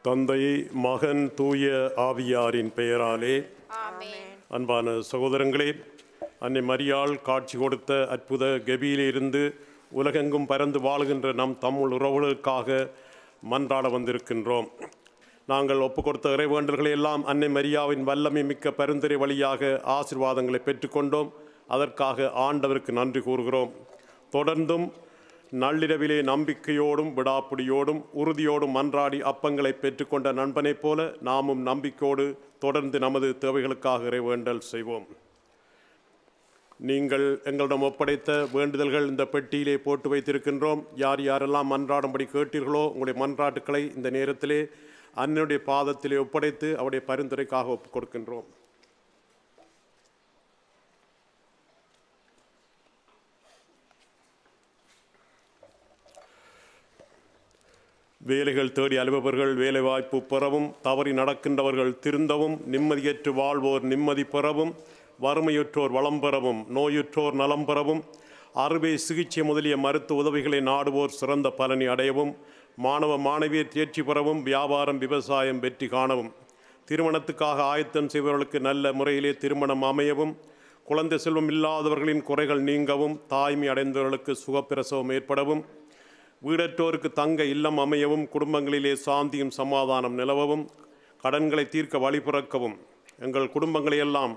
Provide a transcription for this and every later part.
தந்தை மகன் தூய ஆவியாரின் பெயராலே ஆமென் அன்பான சகோதரங்களே அன்னை மரியாள் காட்சி கொடுத்த அற்புத கெபியிலிருந்து உலகெங்கும் பறந்து வாழுகின்ற நம் தமிழ் உறவுகளுக்காக மன்றாட வந்திருக்கின்றோம் நாங்கள் ஒப்புக் கொடுத்த இறைவேண்டல்களை எல்லாம் அன்னை மரியாவின் வல்லமை மிக்க பரிந்துரை வழியாக ஆசீர்வாதங்களை பெற்றுக்கொண்டோம் அதற்காக ஆண்டவருக்கு நன்றி கூறுகிறோம் தொடர்ந்தும் நள்ளிரவிலே நம்பிக்கையோடும் விடாப்பிடியோடும் உறுதியோடும் மன்றாடி அப்பங்களை பெற்றுக்கொண்ட நண்பனைப் போல நாமும் நம்பிக்கையோடு தொடர்ந்து நமது தேவைகளுக்காக இறைவேண்டல் செய்வோம் நீங்கள் எங்களிடம் ஒப்படைத்த வேண்டுதல்கள் இந்த பெட்டியிலே போட்டு வைத்திருக்கின்றோம் யார் யாரெல்லாம் மன்றாடும்படி கேட்டீர்களோ உங்களுடைய மன்றாட்டுக்களை இந்த நேரத்திலே அன்னுடைய பாதத்திலே ஒப்படைத்து அவருடைய பரிந்துரைக்காக ஒப்புக் கொடுக்கின்றோம் வேலைகள் தேடி அலுவலர்கள் வேலைவாய்ப்பு பெறவும் தவறி நடக்கின்றவர்கள் திருந்தவும் நிம்மதியற்று வாழ்வோர் நிம்மதி பெறவும் வறுமையுற்றோர் வளம் பெறவும் நோயுற்றோர் நலம் பெறவும் அறுவை சிகிச்சை முதலிய மருத்துவ உதவிகளை நாடுவோர் சிறந்த பலனை அடையவும் மாணவ மாணவியர் தேர்ச்சி பெறவும் வியாபாரம் விவசாயம் வெற்றி காணவும் திருமணத்துக்காக ஆயத்தம் செய்பவர்களுக்கு நல்ல முறையிலே திருமணம் அமையவும் குழந்தை செல்வம் இல்லாதவர்களின் குறைகள் நீங்கவும் தாய்மை அடைந்தவர்களுக்கு சுகப்பிரசவம் ஏற்படவும் வீடற்றோருக்கு தங்க இல்லம் அமையவும் குடும்பங்களிலே சாந்தியும் சமாதானம் நிலவவும் கடன்களை தீர்க்க வழி பிறக்கவும் எங்கள் குடும்பங்களை எல்லாம்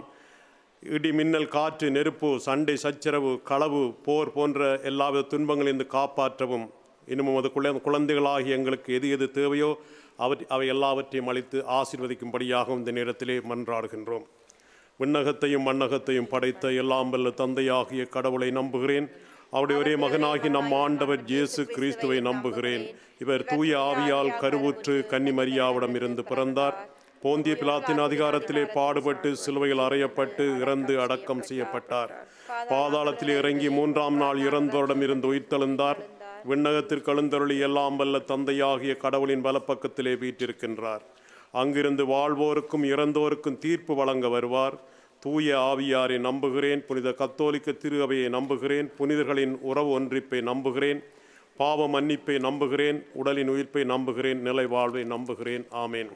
இடி மின்னல் காற்று நெருப்பு சண்டை சச்சரவு களவு போர் போன்ற எல்லாவித துன்பங்களிலிருந்து காப்பாற்றவும் இன்னும் அது குழ குழந்தைகளாகி எங்களுக்கு எது எது தேவையோ அவற் அவை எல்லாவற்றையும் அளித்து ஆசீர்வதிக்கும்படியாகவும் இந்த நேரத்திலே மன்றாடுகின்றோம் விண்ணகத்தையும் மண்ணகத்தையும் படைத்த எல்லாம் வல்ல தந்தையாகிய கடவுளை நம்புகிறேன் அவருடைய ஒரே மகனாகி நம் ஆண்டவர் இயேசு கிறிஸ்துவை நம்புகிறேன் இவர் தூய ஆவியால் கருவுற்று கன்னிமரியாவிடம் இருந்து பிறந்தார் போந்திய பிலாத்தின் அதிகாரத்திலே பாடுபட்டு சிலுவையில் அறையப்பட்டு இறந்து அடக்கம் செய்யப்பட்டார் பாதாளத்தில் இறங்கி மூன்றாம் நாள் இறந்தோரிடம் இருந்து உயிர்த்தெழுந்தார் விண்ணகத்திற்கு எழுந்தருளி எல்லாம் வல்ல தந்தையாகிய கடவுளின் வலப்பக்கத்திலே வீற்றிருக்கின்றார் அங்கிருந்து வாழ்வோருக்கும் இறந்தோருக்கும் தீர்ப்பு வழங்க வருவார் தூய ஆவியாரை நம்புகிறேன் புனித கத்தோலிக்க திரு அவையை நம்புகிறேன் புனிதர்களின் உறவு ஒன்றிப்பை நம்புகிறேன் பாவ மன்னிப்பை நம்புகிறேன் உடலின் உயிர்ப்பை நம்புகிறேன் நிலை வாழ்வை நம்புகிறேன் ஆமேன்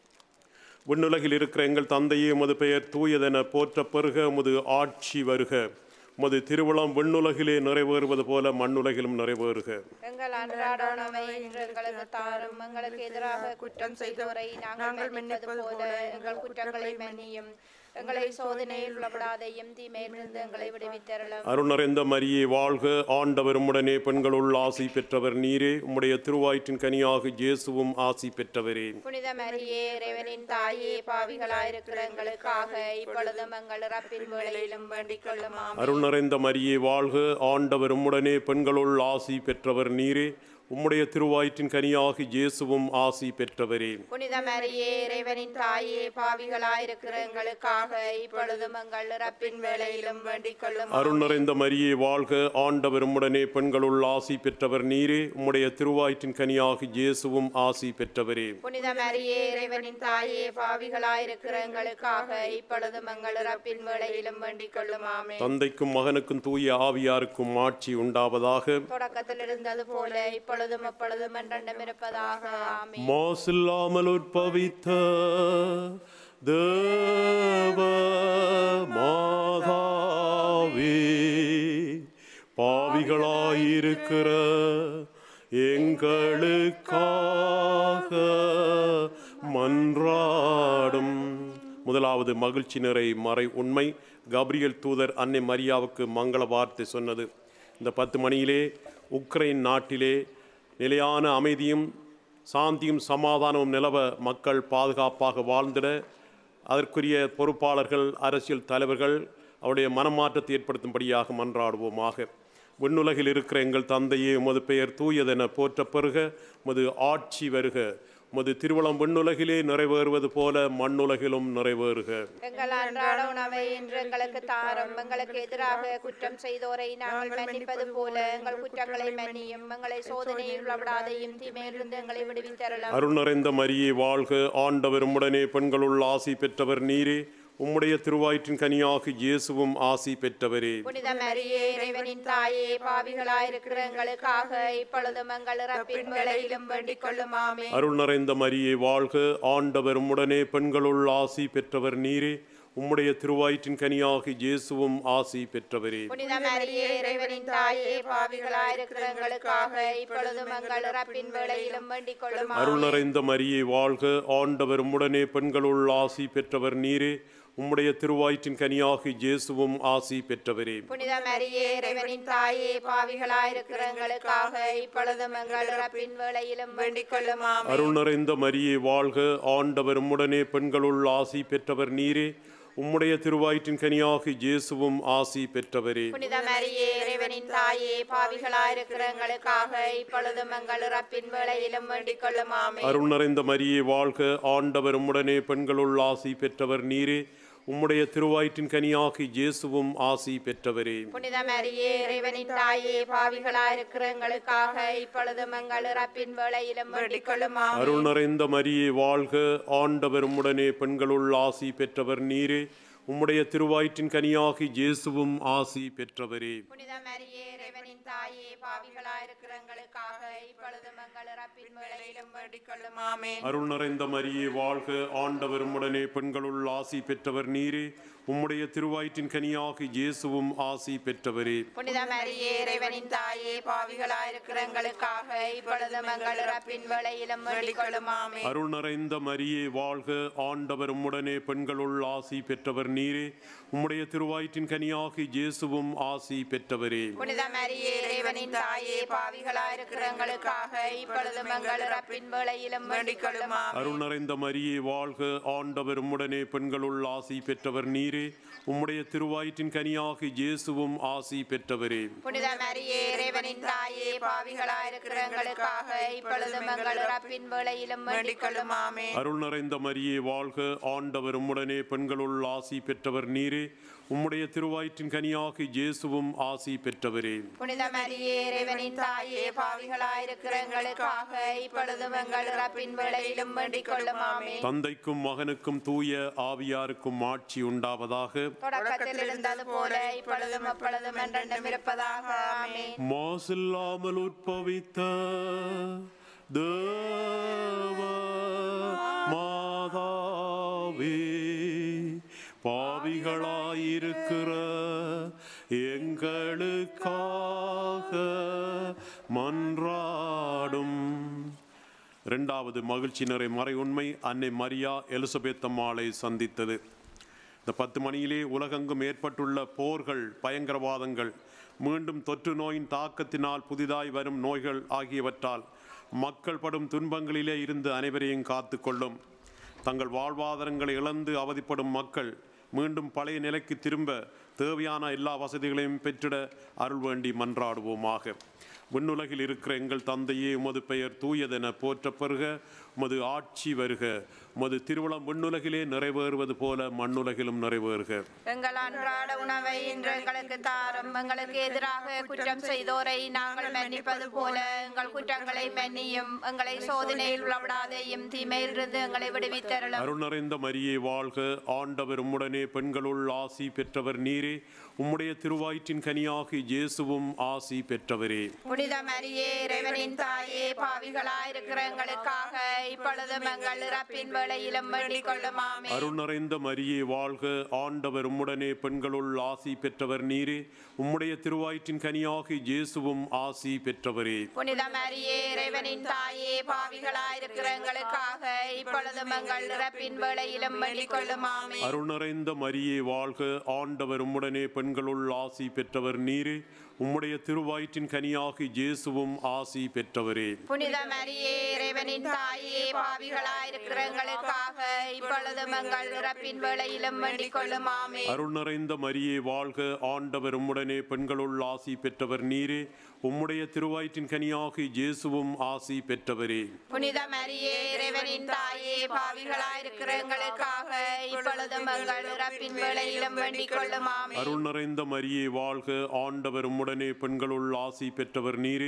விண்ணுலகில் இருக்கிற எங்கள் தந்தையே உமது பெயர் தூயதென போற்ற பெருக உமது ஆட்சி வருக உமது திருவிழம் விண்ணுலகிலே நிறைவேறுவது போல மண்ணுலகிலும் நிறைவேறுக எங்கள் அன்றாட உணவை இன்று எங்களுக்கு தாரும் எங்களுக்கு எதிராக குற்றம் செய்தோரை நாங்கள் மன்னிப்பது போல எங்கள் குற்றங்களை மன்னியும் எங்களை சோதனையில் உள்ளப்படாதையும் தீமையிலிருந்து எங்களை விடுவித்தரலும் அருணறைந்த மரியே வாழ்க ஆண்டவர் உம்முடனே பெண்களுள் ஆசி பெற்றவர் நீரே உம்முடைய திருவாயிற்றின் கனியாக இயேசுவும் ஆசி பெற்றவரே புனித மரியே இறைவனின் தாயே பாவிகளாயிருக்கிற எங்களுக்காக இப்பொழுதும் எங்கள் இறப்பின் வேளையிலும் வேண்டிக் கொள்ளும் ஆமென். அருள் நிறைந்த மரியே வாழ்க ஆண்டவர் உம்முடனே பெண்களுள் ஆசி பெற்றவர் நீரே உம்முடைய திருவாயிற்றின் கனியாக இயேசுவும் ஆசி பெற்றவரே புனித மரியே இறைவனின் தாயே பாவிகளாயிருக்கிற எங்களுக்காக இப்பொழுதும் எங்கள் இறப்பின் வேளையிலும் வேண்டிக் கொள்ளும் அருள் நிறைந்த மரியே வாழ்க ஆண்டவர் உம்முடனே பெண்களுள் ஆசி பெற்றவர் நீரே உம்முடைய திருவாயிற்றின் கனியாக இயேசுவும் ஆசி பெற்றவரே புனித மரியே இறைவனின் தாயே பாவிகளாயிருக்கிற எங்களுக்காக இப்பொழுதும் எங்கள் இறப்பின் வேளையிலும் வேண்டிக் கொள்ளும் ஆமென் தந்தைக்கும் மகனுக்கும் தூய ஆவியாருக்கும் ஆட்சி உண்டாவதாக தொடக்கத்தில் இருந்தது போல இப்பொழுதும் எப்பொழுதும் என்றென்றும் இருப்பதாக ஆமென் மாசில்லாமல் உற்பவித்த தேவ மாதாவே பாவிகளாயிருக்கிற எங்களுக்காக மன்றாடும் முதலாவது மகிழ்ச்சி நிறை மறை உண்மை கப்ரியல் தூதர் அன்னை மரியாவுக்கு மங்கள வார்த்தை சொன்னது இந்த பத்து மணியிலே உக்ரைன் நாட்டிலே நிலையான அமைதியும் சாந்தியும் சமாதானமும் நிலவ மக்கள் பாதுகாப்பாக வாழ்ந்திட அதற்குரிய பொறுப்பாளர்கள் அரசியல் தலைவர்கள் அவருடைய மனமாற்றத்தை ஏற்படுத்தும்படியாக மன்றாடுவோமாக விண்ணுலகில் இருக்கிற எங்கள் தந்தையே உமது பெயர் தூயதென போற்ற பெறுக உமது ஆட்சி வருக உமது திருவளம் விண்ணுலகிலே நிறைவேறுவது போல மண்ணுலகிலும் நிறைவேறுக எங்கள் அன்றாட உணவை இன்று எங்களுக்கு தாரும் எங்களுக்கு எதிராக குற்றம் செய்தோரை நாங்கள் மன்னிப்பது போல எங்கள் குற்றங்களை மன்னியும் எங்களை சோதனையில் உள்ளவிடாதையும் தீமையிலிருந்து எங்களை விடுவித்தரலாம் அருள் நிறைந்த மரியே வாழ்க ஆண்டவர் உம்முடனே பெண்களுள் ஆசி பெற்றவர் நீரே உம்முடைய திருவாயிற்றின் கனியாக இயேசுவும் ஆசி பெற்றவரே புனித மரியே இறைவனின் தாயே பாவிகளாயிருக்கிற எங்களுக்காக இப்பொழுதும் எங்கள் இறப்பின் வேளையிலும் வேண்டிக் கொள்ளும் ஆமே அருள் நிறைந்த மரியே வாழ்க ஆண்டவர் உடனே பெண்களுள் ஆசி பெற்றவர் நீரே உம்முடைய திருவாயிற்றின் கனியாக இயேசுவும் ஆசி பெற்றவரே புனித மரியே இறைவனின் தாயே பாவிகளாயிருக்கிற எங்களுக்காக இப்பொழுதும் எங்கள் இறப்பின் வேளையிலும் வேண்டிக் கொள்ளும் அருள் ஆமே நிறைந்த மரியே வாழ்க ஆண்டவர் உடனே பெண்களுள் ஆசி பெற்றவர் நீரே உம்முடைய திருவாயிற்றின் கனியாக இயேசுவும் ஆசி பெற்றவரே புனித மரியே இறைவனின் தாயே பாவிகளாயிருக்கிற எங்களுக்காக இப்பொழுதும் எங்கள் இறப்பின் வேளையிலும் வேண்டிக் கொள்ளும் ஆமே அருள் நிறைந்த மரியே வாழ்க ஆண்டவர் உடனே பெண்களுள் ஆசி பெற்றவர் நீரே உம்முடைய திருவாயிற்றின் கனியாக இயேசுவும் ஆசி பெற்றவரே புனித மரியே இறைவனின் தாயே பாவிகளாயிருக்கிற எங்களுக்காக இப்பொழுதும் எங்கள் இறப்பின் வேளையிலும் வேண்டிக் கொள்ளும் ஆமே அருள் நிறைந்த மரியே வாழ்க ஆண்டவர் உடனே பெண்களுள் ஆசி பெற்றவர் நீரே உம்முடைய திருவாயிற்றின் கனியாக இயேசுவும் ஆசி பெற்றவரே புனித மரியே இறைவனின் தாயே பாவிகளாயிருக்கிற எங்களுக்காக இப்பொழுதும் எங்கள் இறப்பின் வேளையிலும் வேண்டிக் கொள்ளும் ஆமே அருள் நிறைந்த மரியே வாழ்க ஆண்டவர் உடனே பெண்களுள் ஆசி பெற்றவர் நீரே உம்முடைய திருவாயிற்றின் கனியாக இயேசுவும் ஆசி பெற்றவரே புனித மரியே இறைவனின் தாயே பாவிகளாயிருக்கிற எங்களுக்காக இப்பொழுதும் எங்கள் இறப்பின் வேளையிலும் வேண்டிக் கொள்ளும் ஆமே அருள் நிறைந்த மரியே வாழ்க ஆண்டவர் உடனே பெண்களுள் ஆசி பெற்றவர் நீரே உம்முடைய திருவாயிற்றின் கனியாக இயேசுவும் ஆசி பெற்றவரே புனித மரியே இறைவனின் தாயே பாவிகளாயிருக்கிற எங்களுக்காக இப்பொழுதும் எங்கள் இறப்பின் வேளையிலும் வேண்டிக் கொள்ளும் ஆமே அருள் நிறைந்த மரியே வாழ்க ஆண்டவர் உம்முடனே பெண்களுள் ஆசி பெற்றவர் நீரே உம்முடைய திருவாயிற்றின் கனியாக இயேசுவும் ஆசி பெற்றவரே புனித மரியே இறைவனின் தாயே பாவிகளாயிருக்கிற எங்களுக்காக இப்பொழுதும் எங்கள் இறப்பின் வேளையிலும் வேண்டிக் கொள்ளும் ஆமே அருள் நிறைந்த மரியே வாழ்க ஆண்டவர் உம்முடனே பெண்களுள் ஆசி பெற்றவர் நீரே உம்முடைய திருவாயிற்றின் கனியாக இயேசுவும் ஆசி பெற்றவரே புனித மரியே இறைவனின் தாயே பாவிகளாயிருக்கிற எங்களுக்காக இப்பொழுதும் எங்கள் இறப்பின் வேளையிலும் வேண்டிக் கொள்ளும் ஆமே அருள் நிறைந்த மரியே வாழ்க ஆண்டவர் உம்முடனே பெண்களுள் ஆசி பெற்றவர் நீரே உம்முடைய திருவாயிற்றின் கனியாக இயேசுவும் ஆசி பெற்றவரே புனித மரியே இறைவனின் தாயே பாவிகளாயிருக்கிற எங்களுக்காக இப்பொழுதும் எங்கள் இறப்பின் வேளையிலும் வேண்டிக் கொள்ளும் ஆமே தந்தைக்கும் மகனுக்கும் தூய ஆவியாருக்கும் ஆட்சி உண்டாவதாக தொடக்கத்தில் இருந்தது போல இப்பொழுதும் அப்பொழுதும் என்றென்றும் இருப்பதாக ஆமே மாசில்லாமல் உற்பவித்த தேவ மாதாவே பாவிகளாயிருக்கிற எங்களுக்காக மன்றாடும் இரண்டாவது மகிழ்ச்சி நிறை மறை உண்மை அன்னை மரியா எலிசபெத் அம்மாளை சந்தித்தது இந்த பத்து மணியிலே உலகெங்கும் ஏற்பட்டுள்ள போர்கள் பயங்கரவாதங்கள் மீண்டும் தொற்று நோயின் தாக்கத்தினால் புதிதாய் வரும் நோய்கள் ஆகியவற்றால் மக்கள் படும் துன்பங்களிலே இருந்து அனைவரையும் காத்து கொள்ளும் தங்கள் வாழ்வாதாரங்களை இழந்து அவதிப்படும் மக்கள் மீண்டும் பழைய நிலைக்கு திரும்ப தேவையான எல்லா வசதிகளையும் பெற்றிட அருள் வேண்டி மன்றாடுவோமாக விண்ணுலகில் இருக்கிற எங்கள் தந்தையே உமது பெயர் தூயதென போற்றப் பெறுக உமது ஆட்சி வருக உமது திருவளம் விண்ணுலகிலே நிறைவேறுவது போல மண்ணுலகிலும் நிறைவேறுக எங்கள் அன்றாட உணவை இன்று எங்களுக்கு தாரும் எங்களுக்கு எதிராக குற்றம் செய்தோரை நாங்கள் மன்னிப்பது போல எங்கள் குற்றங்களை மன்னியும் எங்களை சோதனையில் விடாதையும் தீமையிலிருந்து எங்களை விடுவித்தருளும் அருள் நிறைந்த மரியே வாழ்க ஆண்டவர் உம்முடனே பெண்களுள் ஆசி பெற்றவர் நீரே உம்முடைய திருவாயிற்றின் கனியாக இயேசுவும் ஆசி பெற்றவரே புனித மரியே இறைவனின் தாயே பாவிகளாயிருக்கிற எங்களுக்காக இப்பொழுதும் எங்கள் இறப்பின் வேளையிலும் வேண்டிக் கொள்ளும் ஆமே அருள் நிறைந்த மரியே வாழ்க ஆண்டவர் உம்முடனே பெண்களுள் ஆசி பெற்றவர் நீரே உம்முடைய திருவாயிற்றின் கனியாக இயேசுவும் ஆசி பெற்றவரே புனித மரியே இறைவனின் தாயே பாவிகளாயிருக்கிற எங்களுக்காக இப்பொழுதும் எங்கள் இறப்பின் வேளையிலும் வேண்டிக் கொள்ளும் ஆமே அருள் நிறைந்த மரியே வாழ்க ஆண்டவர் உம்முடனே பெண்களுள் ஆசி பெற்றவர் நீரே உம்முடைய திருவாயிற்றின் கனியாக இயேசுவும் ஆசி பெற்றவரே புனித மரியே இறைவனின் தாயே பாவிகளாயிருக்கிற எங்களுக்காக இப்பொழுதும் எங்கள் இறப்பின் வேளையிலும் வேண்டிக் கொள்ளும் ஆமே அருள் நிறைந்த மரியே வாழ்க ஆண்டவர் உம்முடனே பெண்களுள் ஆசி பெற்றவர் நீரே உம்முடைய திருவாயிற்றின் கனியாக இயேசுவும் ஆசி பெற்றவரே புனித மரியே இறைவனின் தாயே பாவிகளாயிருக்கிற எங்களுக்காக இப்பொழுதும் எங்கள் இறப்பின் வேளையிலும் வேண்டிக் கொள்ளும் ஆமே அருள் நிறைந்த மரியே வாழ்க ஆண்டவர் உம்முடனே பெண்களுள் ஆசி பெற்றவர் நீரே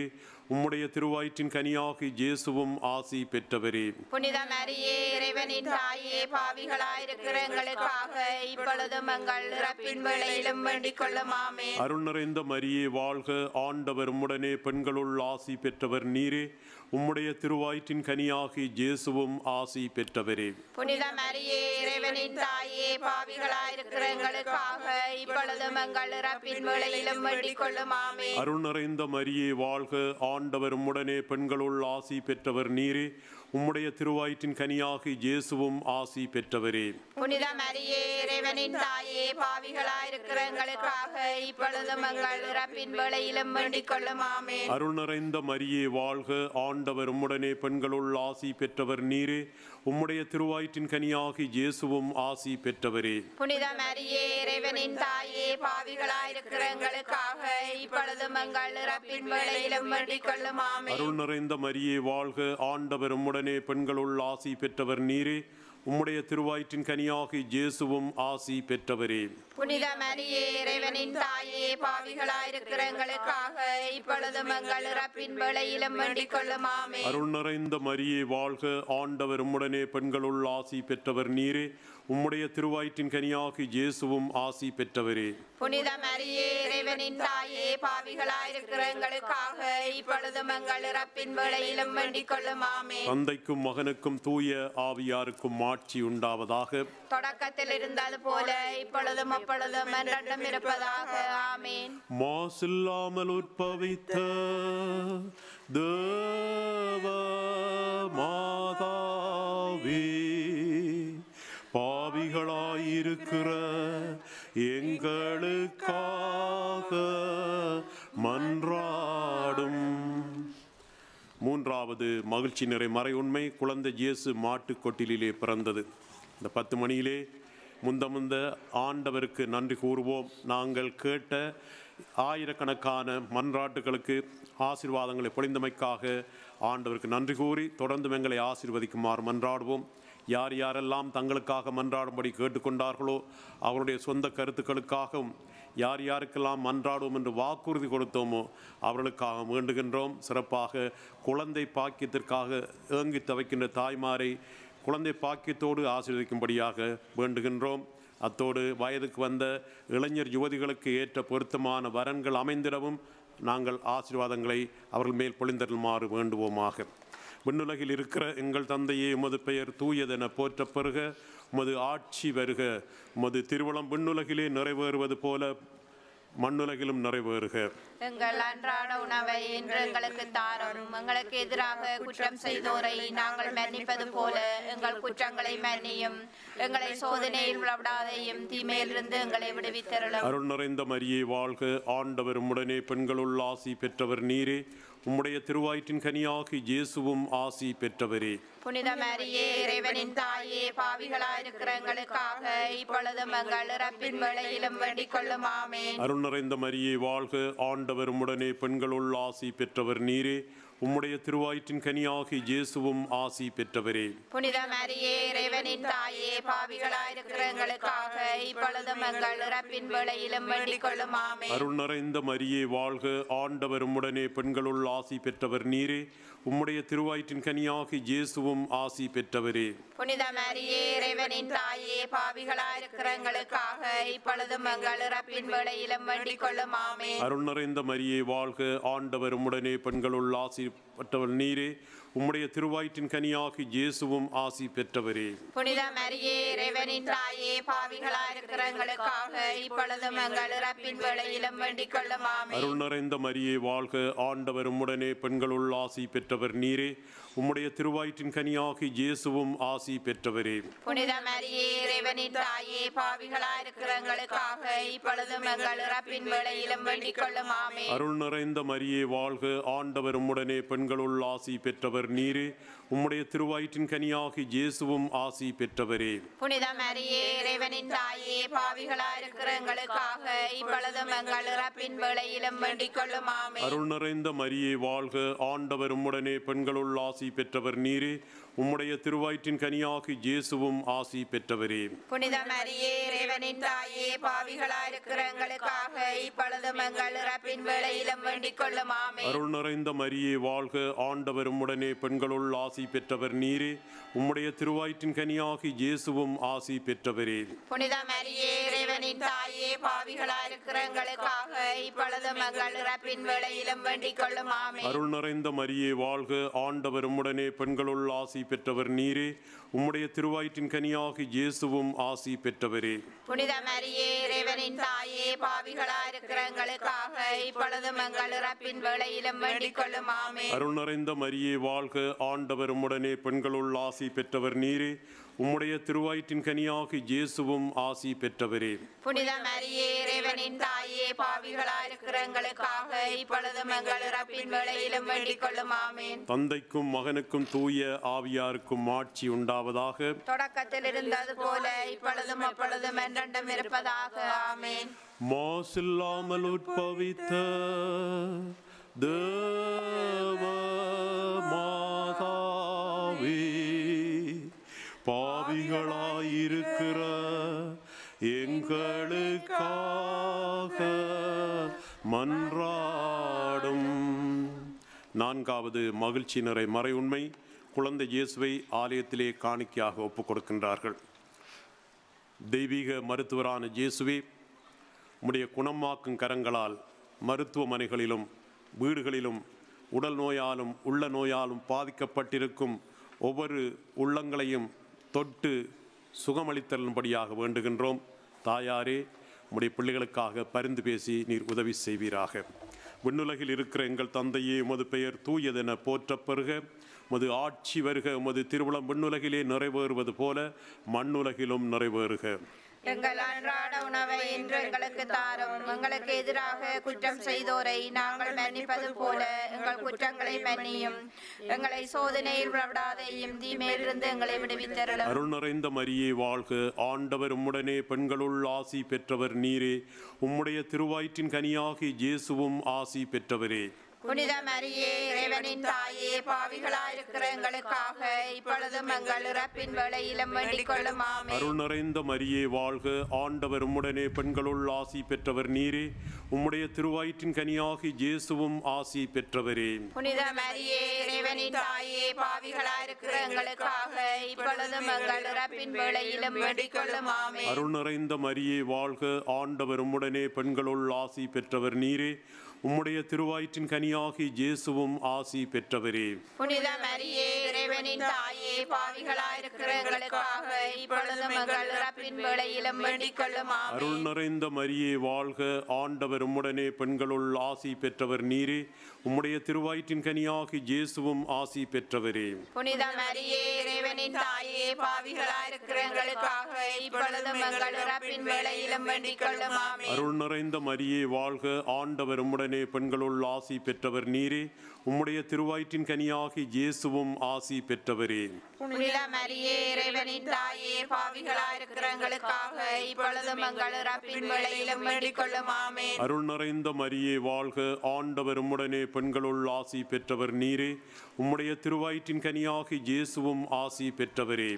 உம்முடைய திருவயிற்றின் கனியாகி இயேசுவும் ஆசி பெற்றவரே புனித மரியே இறைவனின் தாயே பாவிகளாயிருக்கிற எங்களுக்காக இப்பொழுதும் எங்கள் இறப்பின் வேளையிலும் வேண்டிக் கொள்ளும் ஆமே அருள் நிறைந்த மரியே வாழ்க ஆண்டவர் உம்முடனே பெண்களுள் ஆசி பெற்றவர் நீரே உம்முடைய திருவயிற்றின் கனியாகி இயேசுவும் ஆசி பெற்றவரே புனித மரியே இறைவனின் தாயே பாவிகளாயிருக்கிற எங்களுக்காக இப்பொழுதும் எங்கள் இறப்பின் வேளையிலும் வேண்டிக் கொள்ளும் ஆமே அருள் நிறைந்த மரியே வாழ்க ஆண்டவர் உம்முடனே பெண்களுள் ஆசி பெற்றவர் நீரே உம்முடைய திருவயிற்றின் கனியாகி இயேசுவும் ஆசி பெற்றவரே புனித மரியே இறைவனின் தாயே பாவிகளாயிருக்கிற எங்களுக்காக இப்பொழுதும் எங்கள் இறப்பின் வேளையிலும் வேண்டிக் கொள்ளும் ஆமே அருள் நிறைந்த மரியே வாழ்க ஆண்டவர் உம்முடனே பெண்களுள் ஆசி பெற்றவர் நீரே உம்முடைய திருவயிற்றின் கனியாகி இயேசுவும் ஆசி பெற்றவரே புனித மரியே இறைவனின் தாயே பாவிகளாயிருக்கிற எங்களுக்காக இப்பொழுதும் எங்கள் இறப்பின் வேளையிலும் வேண்டிக் கொள்ளும் ஆமே அருள் நிறைந்த மரியே வாழ்க ஆண்டவர் உம்முடனே பெண்களுள் ஆசி பெற்றவர் நீரே உம்முடைய திருவயிற்றின் கனியாகி இயேசுவும் ஆசி பெற்றவரே புனித மரியே இறைவனின் தாயே பாவிகளாயிருக்கிற எங்களுக்காக இப்பொழுதும் எங்கள் இறப்பின் வேளையிலும் வேண்டிக் கொள்ளும் ஆமே அருள் நிறைந்த மரியே வாழ்க ஆண்டவர் உம்முடனே பெண்களுள் ஆசி பெற்றவர் நீரே உம்முடைய திருவயிற்றின் கனியாகி இயேசுவும் ஆசி பெற்றவரே புனித மரியே இறைவனின் தாயே பாவிகளாயிருக்கிற எங்களுக்காக இப்பொழுதும் எங்கள் இறப்பின் வேளையிலும் வேண்டிக் கொள்ளும் ஆமே தந்தைக்கும் மகனுக்கும் தூய ஆவியாருக்கும் ஆட்சி உண்டாவதாக தொடக்கத்தில் இருந்தது போல இப்பொழுதும் அப்பொழுதும் என்றென்றும் இருப்பதாக ஆமேன் மாசில்லாமல் உற்பவித்த தேவ மாதாவே பாவிகளாயிருக்கிற எங்களுக்காக மன்றாடும் மூன்றாவது மகிழ்ச்சி நிறை மறை உண்மை குழந்தை இயேசு மாட்டுக் கொட்டிலிலே பிறந்தது இந்த பத்து மணியிலே முந்த முந்த ஆண்டவருக்கு நன்றி கூறுவோம் நாங்கள் கேட்ட ஆயிரக்கணக்கான மன்றாட்டுகளுக்கு ஆசீர்வாதங்களை பொழிந்தமைக்காக ஆண்டவருக்கு நன்றி கூறி தொடர்ந்து எங்களை ஆசீர்வதிக்குமாறு மன்றாடுவோம் யார் யாரெல்லாம் தங்களுக்காக மன்றாடும்படி கேட்டுக்கொண்டார்களோ அவருடைய சொந்த கருத்துக்களுக்காகவும் யார் யாருக்கெல்லாம் மன்றாடுவோம் என்று வாக்குறுதி கொடுத்தோமோ அவர்களுக்காக வேண்டுகின்றோம் சிறப்பாக குழந்தை பாக்கியத்திற்காக ஏங்கி தவைக்கின்ற தாய்மாரை குழந்தை பாக்கியத்தோடு ஆசீர்வதிக்கும்படியாக வேண்டுகின்றோம் அத்தோடு வயதுக்கு வந்த இளைஞர் யுவதிகளுக்கு ஏற்ற பொருத்தமான வரன்கள் அமைந்திடவும் நாங்கள் ஆசீர்வாதங்களை அவர்கள் மேல் பொழிந்தருளுமாறு வேண்டுவோமாக விண்ணுலகில் இருக்கிற எங்கள் தந்தையே உமது பெயர் தூயதென போற்றப் பெறுக உமது ஆட்சி வருக உமது திருவளம் விண்ணுலகிலே நிறைவேறுவது போல மண்ணுலகிலும் நிறைவேறுக எங்கள் அன்றாட உணவை இன்று எங்களுக்கு தாரும் எங்களுக்கு எதிராக குற்றம் செய்தோரை நாங்கள் மன்னிப்பது போல எங்கள் குற்றங்களை மன்னியும் எங்களை சோதனையில் விடாதையும் தீமையிலிருந்து எங்களை விடுவித்தருளும் அருள் நிறைந்த மரியே வாழ்க ஆண்டவர் உம்முடனே பெண்களுள் ஆசி பெற்றவர் நீரே உம்முடைய திருவாயிற்றின் கனியாகி இயேசுவும் ஆசி பெற்றவரே புனித மரியே இறைவனின் தாயே பாவிகளாயிருக்கிற எங்களுக்காக இப்பொழுதும் எங்கள் இறப்பின் வேளையிலும் வேண்டிக் கொள்ளும் ஆமேன் அருள் நிறைந்த மரியே வாழ்க ஆண்டவர் உம்முடனே பெண்களுள் ஆசி பெற்றவர் நீரே உம்முடைய திருவாயிற்றின் கனியாகி இயேசுவும் ஆசி பெற்றவரே புனித மரியே இறைவனின் தாயே பாவிகளாயிருக்கிற எங்களுக்காக இப்பொழுதும் எங்கள் இறப்பின் வேளையிலும் வேண்டிக் கொள்ளும் ஆமேன் அருள் நிறைந்த மரியே வாழ்க ஆண்டவர் உம்முடனே பெண்களுள் ஆசி பெற்றவர் நீரே உம்முடைய திருவாயிற்றின் கனியாகி இயேசுவும் ஆசி பெற்றவரே புனித மரியே இறைவனின் தாயே பாவிகளாயிருக்கிற எங்களுக்காக இப்பொழுதும் எங்கள் இறப்பின் வேளையிலும் வேண்டிக் கொள்ளும் ஆமேன் அருள் நிறைந்த மரியே வாழ்க ஆண்டவர் உம்முடனே பெண்களுள் ஆசி பெற்றவர் நீரே உம்முடைய திருவாயிற்றின் கனியாகி இயேசுவும் ஆசி பெற்றவரே புனித மரியே இறைவனின் தாயே பாவிகளாயிருக்கிற எங்களுக்காக இப்பொழுதும் எங்கள் இறப்பின் வேளையிலும் வேண்டிக் கொள்ளும் ஆமேன் அருள் நிறைந்த மரியே வாழ்க ஆண்டவர் உம்முடனே பெண்களுள் ஆசி பெற்றவர் நீரே உம்முடைய திருவாயிற்றின் கனியாகி இயேசுவும் ஆசி பெற்றவரே புனித மரியே இறைவனின் தாயே பாவிகளாயிருக்கிற எங்களுக்காக இப்பொழுதும் எங்கள் இறப்பின் வேளையிலும் வேண்டிக் கொள்ளும் ஆமேன் அருள் நிறைந்த மரியே வாழ்க ஆண்டவர் உம்முடனே பெண்களுள் ஆசி பெற்றவர் நீரே உம்முடைய திருவயிற்றின் கனியாகி இயேசுவும் ஆசி பெற்றவரே புனித மரியே இறைவனின் தாயே பாவிகளாயிருக்கிற எங்களுக்காக இப்பொழுதும் எங்கள் இறப்பின் வேளையிலும் வேண்டிக் கொள்ளும் ஆமேன் அருள் நிறைந்த மரியே வாழ்க ஆண்டவர் உம்முடனே பெண்களுள் ஆசி பெற்றவர் நீரே உம்முடைய திருவயிற்றின் கனியாகி இயேசுவும் ஆசி பெற்றவரே புனித மரியே இறைவனின் தாயே பாவிகளாயிருக்கிற எங்களுக்காக இப்பொழுதும் எங்கள் இறப்பின் வேளையிலும் வேண்டிக் கொள்ளும் ஆமே அருள் நிறைந்த மரியே வாழ்க ஆண்டவர் உம்முடனே பெண்களுள் ஆசி பெற்றவர் நீரே உம்முடைய திருவயிற்றின் கனியாகி இயேசுவும் ஆசி பெற்றவரே புனித மரியே இறைவனின் தாயே பாவிகளாயிருக்கிற எங்களுக்காக இப்பொழுதும் எங்கள் இறப்பின் வேளையிலும் வேண்டிக் கொள்ளும் ஆமே அருள் நிறைந்த மரியே வாழ்க ஆண்டவர் உம்முடனே பெண்களுள் ஆசி பெற்றவர் நீரே உம்முடைய திருவயிற்றின் கனியாகி இயேசுவும் ஆசி பெற்றவரே புனித மரியே இறைவனின் தாயே பாவிகளாயிருக்கிற எங்களுக்காக இப்பொழுதும் எங்கள் இறப்பின் வேளையிலும் வேண்டிக் கொள்ளும் ஆமே அருள் நிறைந்த மரியே வாழ்க ஆண்டவர் உம்முடனே பெண்களுள் ஆசி பெற்றவர் நீரே உம்முடைய திருவயிற்றின் கனியாகி இயேசுவும் ஆசி பெற்றவரே புனித மரியே இறைவனின் தாயே பாவிகளாயிருக்கிற எங்களுக்காக இப்பொழுதும் எங்கள் இறப்பின் வேளையிலும் வேண்டிக் கொள்ளும் ஆமேன் தந்தைக்கும் மகனுக்கும் தூய ஆவியாருக்கும் ஆட்சி உண்டாவதாக தொடக்கத்தில் இருந்தது போல இப்பொழுதும் அப்பொழுதும் என்றென்றும் இருப்பதாக ஆமேன் மாசில்லாமல் உட்பவித்த தேவ மாதாவே பாவிகளாயிருக்கிற எங்களுக்காக மன்றாடும் நான்காவது மகிழ்ச்சி நிறை மறை உண்மை குழந்தை இயேசுவை ஆலயத்திலே காணிக்கையாக ஒப்புக் கொடுக்கின்றார்கள் தெய்வீக மருத்துவரான இயேசுவே உம்முடைய குணமாக்கும் கரங்களால் மருத்துவமனைகளிலும் வீடுகளிலும் உடல் நோயாலும் உள்ள நோயாலும் பாதிக்கப்பட்டிருக்கும் ஒவ்வொரு உள்ளங்களையும் தொட்டு சுகமளித்தலும்படியாக வேண்டுகின்றோம் தாயாரே உம்முடைய பிள்ளைகளுக்காக பரிந்து பேசி நீர் உதவி செய்வீராக விண்ணுலகில் இருக்கிற எங்கள் தந்தையே உமது பெயர் தூயதென போற்றப் பெறுக உமது ஆட்சி வருக உமது திருவிழம் விண்ணுலகிலே நிறைவேறுவது போல மண்ணுலகிலும் நிறைவேறுக எங்கள் அன்றாட உணவை இன்று எங்களுக்கு தாரும் எங்களுக்கு எதிராக குற்றம் செய்தோரை நாங்கள் மன்னிப்பது போல எங்கள் குற்றங்களை மன்னியும் எங்களை சோதனையில் விடாதையும் தீமையிலிருந்து எங்களை விடுவித்தருளும் அருள் நிறைந்த மரியே வாழ்க ஆண்டவர் உம்முடனே பெண்களுள் ஆசி பெற்றவர் நீரே உம்முடைய திருவயிற்றின் கனியாகி இயேசுவும் ஆசி பெற்றவரே புனித மரியே இறைவனின் தாயே பாவிகளாயிருக்கிற எங்களுக்காக இப்பொழுதும் எங்கள் இறப்பின் வேளையிலும் வேண்டிக் கொள்ளும் ஆமே அருள் நிறைந்த மரியே வாழ்க ஆண்டவர் உம்முடனே பெண்களுள் ஆசி பெற்றவர் நீரே உம்முடைய திருவயிற்றின் கனியாகி இயேசுவும் ஆசி பெற்றவரே புனித மரியே இறைவனின் தாயே பாவிகளாயிருக்கிற எங்களுக்காக இப்பொழுதும் எங்கள் இறப்பின் வேளையிலும் வேண்டிக் கொள்ளும் ஆமே அருள் நிறைந்த மரியே வாழ்க ஆண்டவர் உம்முடனே பெண்களுள் ஆசி பெற்றவர் நீரே உம்முடைய திருவயிற்றின் கனியாகி இயேசுவும் ஆசி பெற்றவரே புனித மரியே இறைவனின் தாயே பாவிகளாயிருக்கிற எங்களுக்காக இப்பொழுதும் எங்கள் இறப்பின் வேளையிலும் வேண்டிக் கொள்ளும் ஆமே அருள் நிறைந்த மரியே வாழ்க ஆண்டவர் உம்முடனே பெண்களுள் ஆசி பெற்றவர் நீரே உம்முடைய திருவயிற்றின் கனியாகி இயேசுவும் ஆசி பெற்றவரே புனித மரியே இறைவனின் தாயே பாவிகளாயிருக்கிற எங்களுக்காக இப்பொழுதும் எங்கள் இறப்பின் வேளையிலும் வேண்டிக் கொள்ளும் ஆமே அருள் நிறைந்த மரியே வாழ்க ஆண்டவர் உம்முடனே பெண்களுள் ஆசி பெற்றவர் நீரே உம்முடைய திருவயிற்றின் கனியாகி இயேசுவும் ஆசி பெற்றவரே புனித மரியே இறைவனின் தாயே பாவிகளாயிருக்கிற எங்களுக்காக இப்பொழுதும் எங்கள் இறப்பின் வேளையிலும் வேண்டிக் கொள்ளும் ஆமே அருள் நிறைந்த மரியே வாழ்க ஆண்டவர் உம்முடனே பெண்களுள் ஆசி பெற்றவர் நீரே உம்முடைய திருவயிற்றின் கனியாகி இயேசுவும் ஆசி பெற்றவரே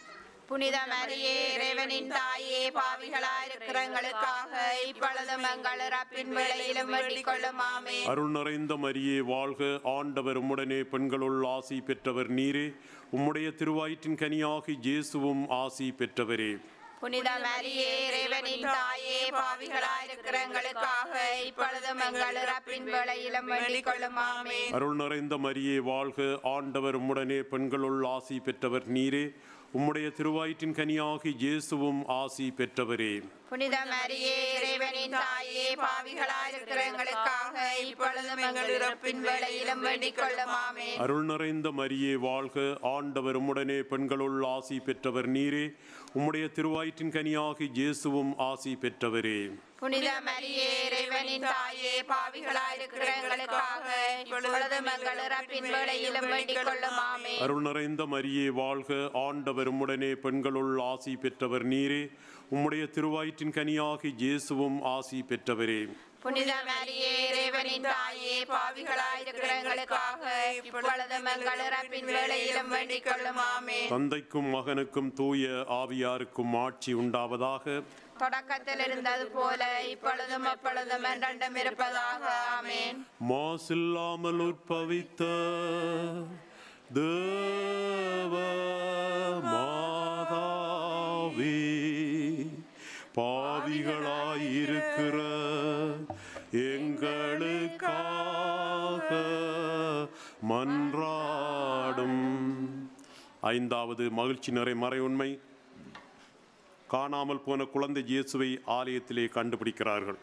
புனித மரியே இறைவனின் தாயே பாவிகளாயிருக்கிற எங்களுக்காக இப்பொழுதும் எங்கள் இறப்பின் வேளையிலும் வேண்டிக் கொள்ளும் ஆமே அருள் நிறைந்த மரியே வாழ்க ஆண்டவர் உம்முடனே பெண்களுள் ஆசி பெற்றவர் நீரே உம்முடைய திருவயிற்றின் கனியாகி இயேசுவும் ஆசி பெற்றவரே புனித மரியே இறைவனின் தாயே பாவிகளாயிருக்கிற எங்களுக்காக இப்பொழுதும் எங்கள் இறப்பின் வேளையிலும் வேண்டிக் கொள்ளும் ஆமே அருள் நிறைந்த மரியே வாழ்க ஆண்டவர் உம்முடனே பெண்களுள் ஆசி பெற்றவர் நீரே உம்முடைய திருவயிற்றின் கனியாகி இயேசுவும் ஆசி பெற்றவரே புனித மரியே இறைவனின் தாயே பாவிகளாயிருக்கிற எங்களுக்காக இப்பொழுதும் எங்கள் இறப்பின் வேளையிலும் வேண்டிக் கொள்ளும் ஆமே அருள் நிறைந்த மரியே வாழ்க ஆண்டவர் உம்முடனே பெண்களுள் ஆசி பெற்றவர் நீரே உம்முடைய திருவயிற்றின் கனியாகி இயேசுவும் ஆசி பெற்றவரே புனித மரியே இறைவனின் தாயே பாவிகளாயிருக்கிற எங்களுக்காக இப்பொழுதும் எங்கள் இறப்பின் வேளையிலும் வேண்டிக் கொள்ளும் ஆமே அருள் நிறைந்த மரியே வாழ்க ஆண்டவர் உம்முடனே பெண்களுள் ஆசி பெற்றவர் நீரே உம்முடைய திருவயிற்றின் கனியாகி இயேசுவும் ஆசி பெற்றவரே புனித மரியே இறைவனின் தாயே பாவிகளாயிருக்கிற எங்களுக்காக இப்பொழுதும் எங்கள் இறப்பின் வேளையிலும் வேண்டிக் கொள்ளும் ஆமென் தந்தைக்கும் மகனுக்கும் தூய ஆவியாருக்கும் ஆட்சி உண்டாவதாக தொடக்கத்தில் இருந்தது போல இப்பொழுதும் அப்பொழுதும் என்றென்றும் இருப்பதாக ஆமென் மாசில்லாமல் உற்பவித்த தேவ மாதாவே பாவிகளாயிருக்கிற எங்களுக்காக மன்றாடும் ஐந்தாவது மகிழ்ச்சி நிறை மறை உண்மை காணாமல் போன குழந்தை இயேசுவை ஆலயத்திலே கண்டுபிடிக்கிறார்கள்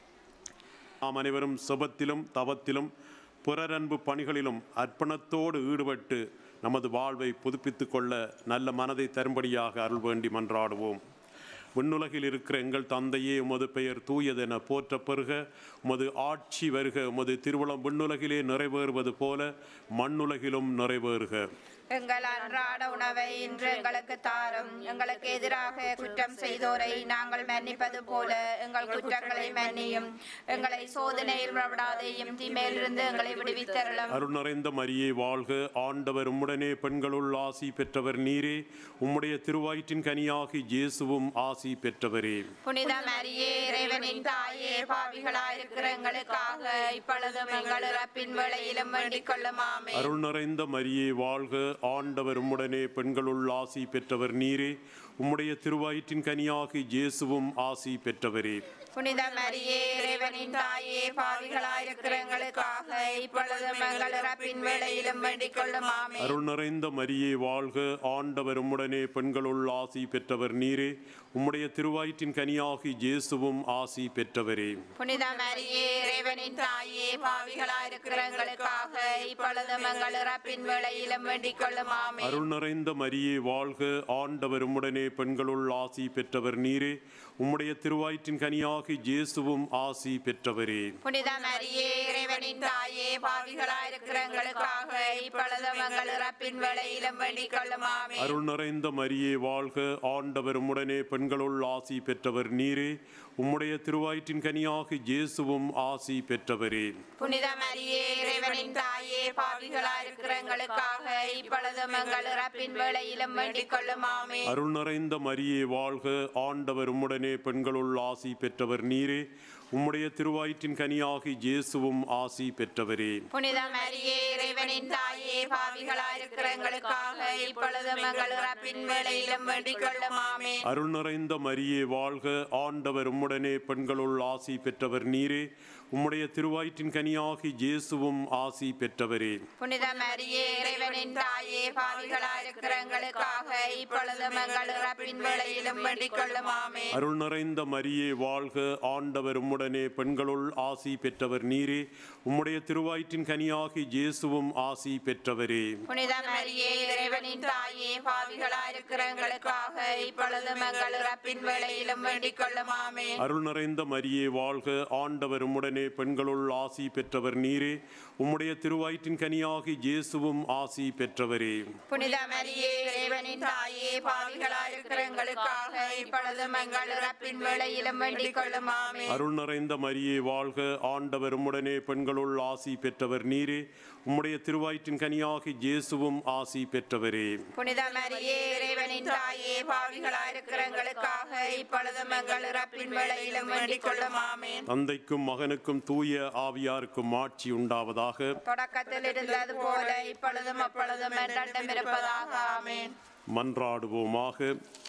நாம் அனைவரும் செபத்திலும் தவத்திலும் பிறரன்பு பணிகளிலும் அர்ப்பணத்தோடு ஈடுபட்டு நமது வாழ்வை புதுப்பித்துக் கொள்ள நல்ல மனதை தரும்படியாக அருள் வேண்டி மன்றாடுவோம் விண்ணுலகில் இருக்கிற எங்கள் தந்தையே உமது பெயர் தூயதென போற்ற பெறுக உமது ஆட்சி வருக உமது திருவுளம் விண்ணுலகிலே நிறைவேறுவது போல மண்ணுலகிலும் நிறைவேறுக எங்கள் அன்றாட உணவை இன்று எங்களுக்கு தாரும் எங்களுக்கு எதிராக குற்றம் செய்தோரை நாங்கள் மன்னிப்பது போல எங்கள் குற்றங்களை மன்னியும் எங்களை சோதனையில் விடாதையும் தீமையிலிருந்து எங்களை விடுவித்தருளும் அருள் நிறைந்த மரியே வாழ்க ஆண்டவர் உம்முடனே பெண்களுள் ஆசி பெற்றவர் நீரே உம்முடைய திருவாயிற்றின் கனியாகி இயேசுவும் ஆசி பெற்றவரே புனித மரியே இறைவனின் தாயே பாவிகளாயிருக்கிற எங்களுக்காக இப்பொழுதும் எங்கள் இறப்பின் வேளையிலும் வேண்டிக் கொள்ளும் ஆமென் அருள் நிறைந்த மரியே வாழ்க ஆண்டவர் உம்முடனே பெண்களுள் ஆசி பெற்றவர் நீரே உம்முடைய திருவாயிற்றின் கனியாகி இயேசுவும் ஆசி பெற்றவரே புனித மரியே இறைவனின் தாயே பாவிகளாயிருக்கிற எங்களுக்காக இப்பொழுதும் எங்கள் இறப்பின் வேளையிலும் வேண்டிக் கொள்ளும் ஆமென் அருள் நிறைந்த மரியே வாழ்க ஆண்டவர் உம்முடனே பெண்களுள் ஆசி பெற்றவர் நீரே உம்முடைய திருவாயிற்றின் கனியாகி இயேசுவும் ஆசி பெற்றவரே புனித மரியே இறைவனின் தாயே பாவிகளாயிருக்கிற எங்களுக்காக இப்பொழுதும் எங்கள் இறப்பின் வேளையிலும் வேண்டிக் கொள்ளும் ஆமென் அருள் நிறைந்த மரியே வாழ்க ஆண்டவர் உம்முடனே பெண்களுள் ஆசி பெற்றவர் நீரே உம்முடைய திருவாயிற்றின் கனியாகி இயேசுவும் ஆசி பெற்றவரே புனித மரியே இறைவனின் தாயே பாவிகளாயிருக்கிற எங்களுக்காக இப்பொழுதும் எங்கள் இறப்பின் வேளையிலும் வேண்டிக் கொள்ளும் ஆமென் அருள் நிறைந்த மரியே வாழ்க ஆண்டவர் உம்முடனே பெண்களுள் ஆசி பெற்றவர் நீரே உம்முடைய திருவாயிற்றின் கனியாகி இயேசுவும் ஆசி பெற்றவரே புனித மரியே இறைவனின் தாயே பாவிகளாயிருக்கிற எங்களுக்காக இப்பொழுதும் எங்கள் இறப்பின் வேளையிலும் வேண்டிக் கொள்ளும் ஆமென் அருள் நிறைந்த மரியே வாழ்க ஆண்டவர் உம்முடனே பெண்களுள் ஆசி பெற்றவர் நீரே உம்முடைய திருவாயிற்றின் கனியாகி இயேசுவும் ஆசி பெற்றவரே புனித மரியே இறைவனின் தாயே பாவிகளாயிருக்கிற எங்களுக்காக இப்பொழுதும் எங்கள் இறப்பின் வேளையிலும் வேண்டிக் கொள்ளும் ஆமென் அருள் நிறைந்த மரியே வாழ்க ஆண்டவர் உம்முடனே பெண்களுள் ஆசி பெற்றவர் நீரே உம்முடைய திருவாயிற்றின் கனியாகி இயேசுவும் ஆசி பெற்றவரே புனித மரியே இறைவனின் தாயே பாவிகளாயிருக்கிற எங்களுக்காக இப்பொழுதும் எங்கள் இறப்பின் வேளையிலும் வேண்டிக் கொள்ளும் ஆமென் அருள் நிறைந்த மரியே வாழ்க ஆண்டவர் உம்முடனே பெண்களுள் ஆசி பெற்றவர் நீரே உம்முடைய திருவாயிற்றின் கனியாகி இயேசுவும் ஆசி பெற்றவரே புனித மரியே இறைவனின் தாயே பாவிகளாயிருக்கிற எங்களுக்காக இப்பொழுதும் எங்கள் இறப்பின் வேளையிலும் வேண்டிக் கொள்ளும் ஆமென் அருள் நிறைந்த மரியே வாழ்க ஆண்டவர் உம்முடனே பெண்களுள் ஆசி பெற்றவர் நீரே உம்முடைய திருவாயிற்றின் கனியாகி இயேசுவும் ஆசி பெற்றவரே புனித மரியே இறைவனின் தாயே பாவிகளாயிருக்கிற எங்களுக்காக இப்பொழுதும் எங்கள் இறப்பின் வேளையிலும் வேண்டிக் கொள்ளும் ஆமென் அருள் நிறைந்த மரியே வாழ்க ஆண்டவர் உம்முடனே பெண்களுள் ஆசி பெற்றவர் நீரே உம்முடைய திருவாயிற்றின் கனியாகி இயேசுவும் ஆசி பெற்றவரே புனித மரியே இறைவனின் தாயே பாவிகளாயிருக்கிற எங்களுக்காக இப்பொழுதும் எங்கள் இறப்பின் வேளையிலும் வேண்டிக் கொள்ளும் ஆமென் தந்தைக்கும் மகனுக்கும் தூய ஆவியாருக்கும் ஆட்சி உண்டாவதாக தொடக்கத்தில் இருந்தது போல இப்பொழுதும் அப்பொழுதும் என்றென்றும் இருப்பதாக ஆமென் மன்றாடுவோமாக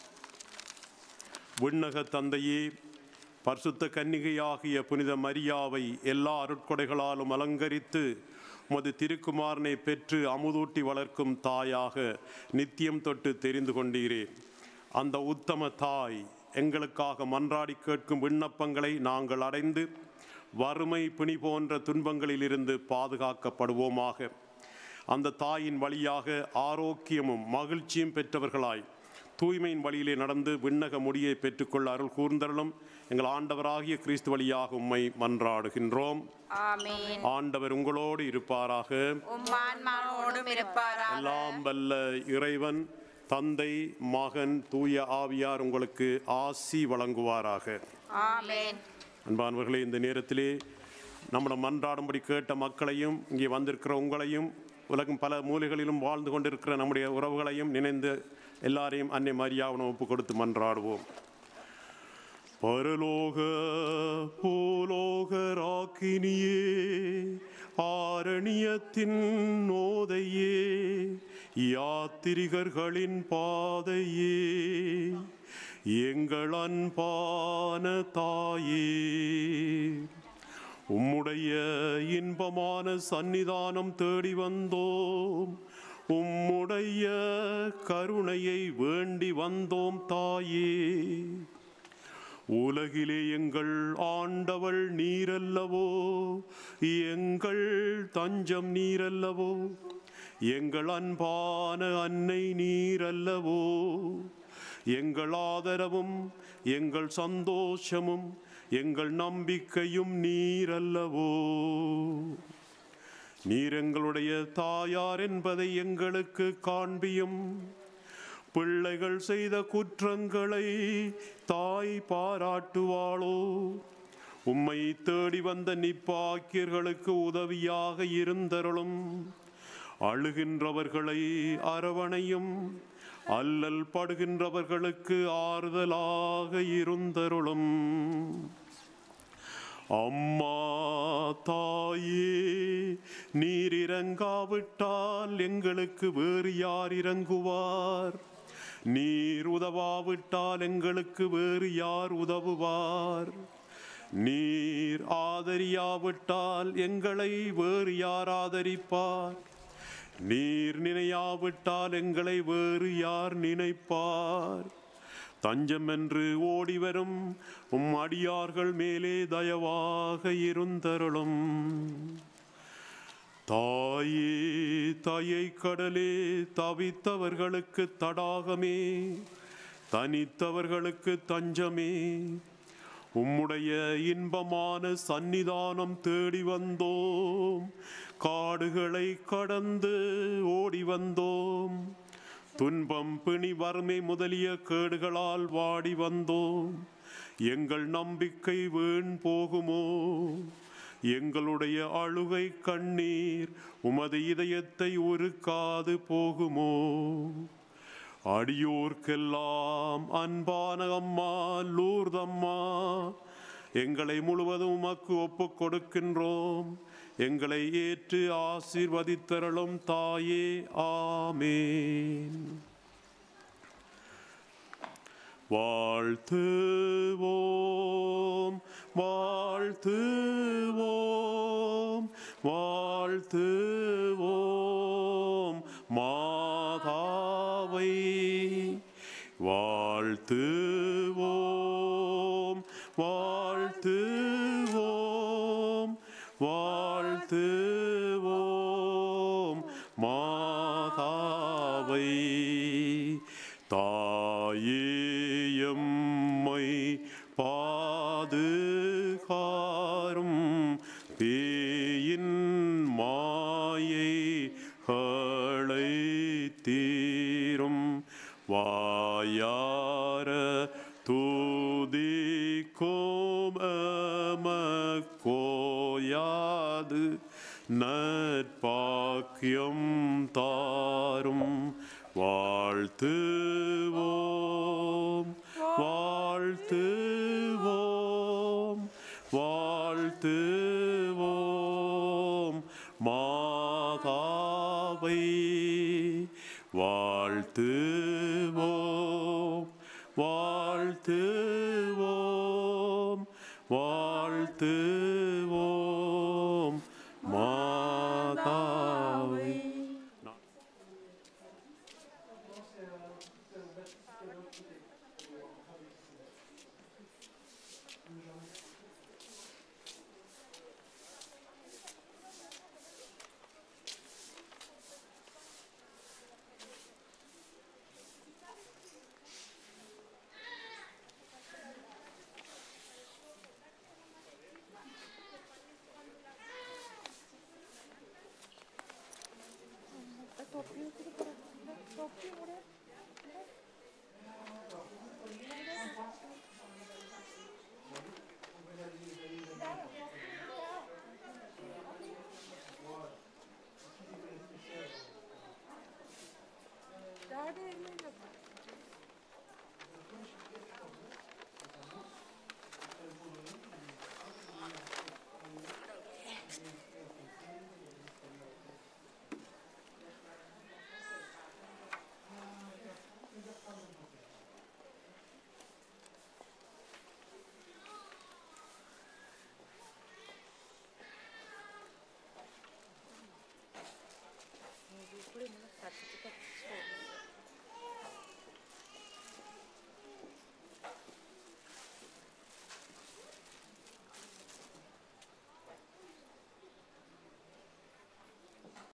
விண்ணக தந்தையே பரிசுத்த கன்னிகையாகிய புனித மரியாவை எல்லா அருட்கொடைகளாலும் அலங்கரித்து உமது திருக்குமாரனை பெற்று அமுதூட்டி வளர்க்கும் தாயாக நித்தியம் தொட்டு தெரிந்து கொண்டீரே அந்த உத்தம தாய் எங்களுக்காக மன்றாடி கேட்கும் விண்ணப்பங்களை நாங்கள் அடைந்து வறுமை பிணி போன்ற துன்பங்களிலிருந்து பாதுகாக்கப்படுவோமாக அந்த தாயின் வழியாக ஆரோக்கியமும் மகிழ்ச்சியும் பெற்றவர்களாய் தூய்மையின் வழியிலே நடந்து விண்ணக முடியை பெற்றுக்கொள்ள அருள் கூர்ந்தருளும் எங்கள் ஆண்டவராகிய கிறிஸ்து வழியாக உம்மை மன்றாடுகின்றோம் ஆமென் ஆண்டவர் உங்களோடு இருப்பாராக உம்மான்மாவோடும் இருப்பாராக எல்லாம் வல்ல இறைவன் தந்தை மகன் தூய ஆவியார் உங்களுக்கு ஆசி வழங்குவாராக ஆமென் அன்பானவர்களே இந்த நேரத்திலே நம்மளை மன்றாடும்படி கேட்ட மக்களையும் இங்கே வந்திருக்கிற உங்களையும் உலகம் பல மூலைகளிலும் வாழ்ந்து கொண்டிருக்கிற நம்முடைய உறவுகளையும் நினைந்து எல்லாரையும் அன்னை மரியாவனம் ஒப்பு கொடுத்து மன்றாடுவோம் பரலோக பூலோக ராக்கினியே ஆரணியத்தின் நோதையே யாத்திரிகர்களின் பாதையே எங்கள் அன்பான தாயே உம்முடைய இன்பமான சந்நிதானம் தேடி வந்தோம் உம்முடைய கருணையை வேண்டி வந்தோம் தாயே உலகிலே எங்கள் ஆண்டவள் நீரல்லவோ எங்கள் தஞ்சம் நீரல்லவோ எங்கள் அன்பான அன்னை நீரல்லவோ எங்கள் ஆதரவும் எங்கள் சந்தோஷமும் எங்கள் நம்பிக்கையும் நீரல்லவோ நீர் எங்களுடைய தாயார் என்பதை எங்களுக்கு காண்பியும் பிள்ளைகள் செய்த குற்றங்களை தாய் பாராட்டுவாளோ உம்மை தேடி வந்த நிப்பாக்கியர்களுக்கு உதவியாக இருந்தருளும் அழுகின்றவர்களை அரவணையும் அல்லல் படுகின்றவர்களுக்கு ஆறுதலாக இருந்தருளும் அம்மா தாயே நீர் இறங்காவிட்டால் எங்களுக்கு வேறு யார் இறங்குவார் நீர் உதவாவிட்டால் எங்களுக்கு வேறு யார் உதவுவார் நீர் ஆதரியாவிட்டால் எங்களை வேறு யார் ஆதரிப்பார் நீர் நினையாவிட்டால் எங்களை வேறு யார் நினைப்பார் தஞ்சம் என்று ஓடி வரும் உம் அடியார்கள் மேலே தயவாக இருந்தருளும் தாயே தாயை கடலே தவித்தவர்களுக்கு தடாகமே தனித்தவர்களுக்கு தஞ்சமே உம்முடைய இன்பமான சந்நிதானம் தேடி வந்தோம் காடுகளை கடந்து ஓடி வந்தோம் துன்பம் பிணி வறுமை முதலிய கேடுகளால் வாடி வந்தோம் எங்கள் நம்பிக்கை வீண் போகுமோ எங்களுடைய அழுகை கண்ணீர் உமது இதயத்தை உருக்காது போகுமோ அடியோர்க்கெல்லாம் அன்பான அம்மா லூர்தம்மா எங்களை முழுவதும் உமக்கு ஒப்புக் கொடுக்கின்றோம் எங்களை ஏற்று ஆசீர்வதித்தருளும் தாயே ஆமேன் வாழ்த்துவோம் வாழ்த்துவோம் வாழ்த்துவோம் மாதாவை வாழ்த்துவோம் வாழ்த்துவோம் வாழ்த்துவோம் மாதாவை தாயேயம்மை பாதுகாரும் பேயின் மாயை களை தீரும் வாயார தூதிக்கோம் கோயாது நற்பாக்கியம் தாரும் வாழ்த்துவோம் வாழ்த்துவோம் வாழ்த்துவோம் மாதாவை வாழ்த்துவோம் வாழ்த்துவோம் வாழ்த்துவோம் மாதாவை தொப்பி தொப்பி கூட